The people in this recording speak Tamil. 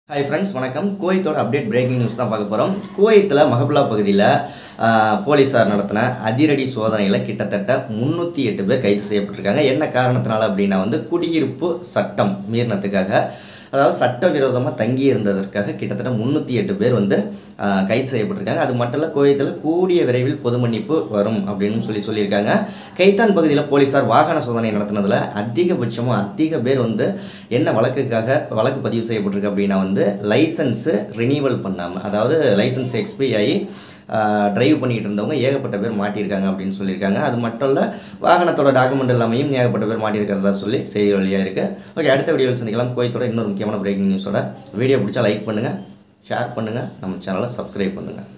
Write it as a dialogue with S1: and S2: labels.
S1: ஹாய் ஃப்ரெண்ட்ஸ் வணக்கம் குவைத்தோட அப்டேட் பிரேக்கிங் நியூஸ் தான் பார்க்க போகிறோம் குவைத்தில் மஹபுல்லா பகுதியில் போலீஸார் நடத்தின அதிரடி சோதனையில் கிட்டத்தட்ட முந்நூற்றி எட்டு பேர் கைது செய்யப்பட்டிருக்காங்க என்ன காரணத்தினால அப்படின்னா வந்து குடியிருப்பு சட்டம் மீறினத்துக்காக அதாவது சட்டவிரோதமாக தங்கி இருந்ததற்காக கிட்டத்தட்ட முந்நூற்றி எட்டு பேர் வந்து ஆஹ், கைது செய்யப்பட்டிருக்காங்க அது மட்டும் இல்லை குவைத்தில் கூடிய விரைவில் பொது மன்னிப்பு வரும் அப்படின்னு சொல்லி சொல்லியிருக்காங்க கைத்தான் பகுதியில் போலீஸார் வாகன சோதனை நடத்தினதில் அதிகபட்சமாக அதிக பேர் வந்து என்ன வழக்குக்காக வழக்கு பதிவு செய்யப்பட்டிருக்கு அப்படின்னா வந்து லைசன்ஸு ரினிவல் பண்ணாமல் அதாவது லைசன்ஸ் எக்ஸ்பிரி ஆகி டிரைவ் பண்ணிக்கிட்டு இருந்தவங்க ஏகப்பட்ட பேர் மாட்டியிருக்காங்க அப்படின்னு சொல்லியிருக்காங்க அது மட்டும் இல்லை வாகனத்தோட டாக்குமெண்ட் எல்லாமையும் ஏகப்பட்ட பேர் மாட்டியிருக்கிறதா சொல்லி செய்தி வழியாக இருக்குது ஓகே அடுத்த வீடியோவில் சந்திக்கலாம் கோயத்தோட இன்னொரு முக்கியமான பிரேக்கிங் நியூஸோட வீடியோ பிடிச்சா லைக் பண்ணுங்கள் ஷேர் பண்ணுங்கள் நம்ம சேனலை சப்ஸ்கிரைப் பண்ணுங்கள்